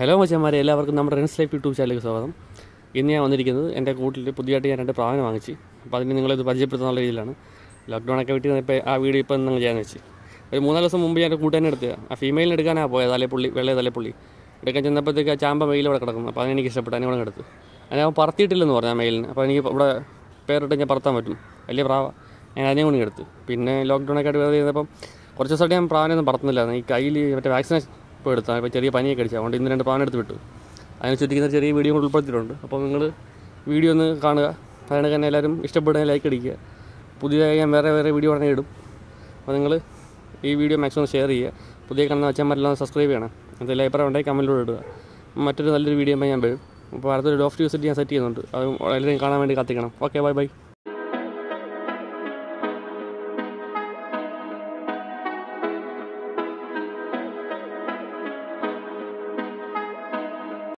hello മച്ചന്മാരെ എല്ലാവർക്കും നമ്മുടെ റെൻസ് ലൈഫ് യൂട്യൂബ് ചാനലിലേക്ക് സ്വാഗതം ഇന്ന് ഞാൻ വന്നിരിക്കുന്നത് എൻ്റെ കൂട്ടിൽ പുതിയതായിട്ട് ഞാൻ രണ്ട് പ്രാവിനെ വാങ്ങിച്ച് അപ്പോൾ അതിന് നിങ്ങളിത് പരിചയപ്പെടുത്തുന്ന രീതിയിലാണ് ലോക്ക്ഡൗൺ ഒക്കെ വീട്ടിൽ ഇപ്പോൾ ആ വീഡിയോ ഇപ്പം നിങ്ങൾ ചെയ്യാൻ വെച്ച് ഒരു മൂന്നാല് ദിവസം മുമ്പ് ഞാൻ എൻ്റെ കൂട്ടുകാരനെ എടുത്ത് ആ ഫീമെയിലിന് എടുക്കാനാണ് പോയത് തലേപ്പുള്ളി വെള്ള തലേപ്പുള്ളി എടുക്കാൻ ചെന്നപ്പോഴത്തേക്ക് ആ ചാമ്പ മെയിൽ ഇവിടെ കിടക്കുന്നു അപ്പോൾ അതിനെനിക്ക് ഇഷ്ടപ്പെട്ടു അതിനെ ഇവിടെ എടുത്ത് അതിനെ അവൻ പറത്തിയിട്ടില്ലെന്ന് പറഞ്ഞു ആ മെയിലിന് അപ്പോൾ എനിക്ക് ഇവിടെ പേരിട്ട് ഞാൻ പറത്താൻ പറ്റും വലിയ പ്രാവ ഞാൻ അതിനെ കൊണ്ട് എടുത്ത് പിന്നെ ലോക്ക്ഡൗൺ ഒക്കെ ആയിട്ട് വെറുതെ ചെയ്തപ്പം കുറച്ച് ദിവസമായിട്ട് ഞാൻ പ്രാവിനൊന്നും പറത്തുന്നില്ലായിരുന്നു ഈ കയ്യിൽ മറ്റേ വാക്സിനേഷൻ ഇപ്പോൾ എടുത്താണ് ഇപ്പോൾ ചെറിയ പനിയൊക്കെ അടിച്ചു അതുകൊണ്ട് ഇന്ന് രണ്ട് പ്രാവൻ എടുത്ത് വിട്ടു അതിനെ ചുറ്റിക്കുന്ന ചെറിയ വീഡിയോ കൂടെ ഉൾപ്പെടുത്തിയിട്ടുണ്ട് അപ്പോൾ നിങ്ങൾ വീഡിയോ ഒന്ന് കാണുക അതിനൊക്കെ തന്നെ എല്ലാവരും ഇഷ്ടപ്പെടുന്ന ലൈക്ക് അടിക്കുക പുതിയതായി ഞാൻ വേറെ വേറെ വീഡിയോ ഉടനെ ഇടും അപ്പോൾ നിങ്ങൾ ഈ വീഡിയോ മാക്സിമം ഷെയർ ചെയ്യുക പുതിയ കാണുന്ന അച്ഛന്മാരെല്ലാം സബ്സ്ക്രൈബ് ചെയ്യണം എന്തെങ്കിലും അഭിപ്രായം ഉണ്ടെങ്കിൽ കമൻറ്റിലൂടെ ഇടുക മറ്റൊരു നല്ലൊരു വീഡിയോ ഞാൻ വരും അപ്പോൾ അടുത്തൊരു ഡോഫ്റ്റ് യൂസിറ്റ് ഞാൻ സെറ്റ് ചെയ്യുന്നുണ്ട് അത് എല്ലാവരും കാണാൻ വേണ്ടി കാത്തിക്കണം ഓക്കെ ബൈ ബൈ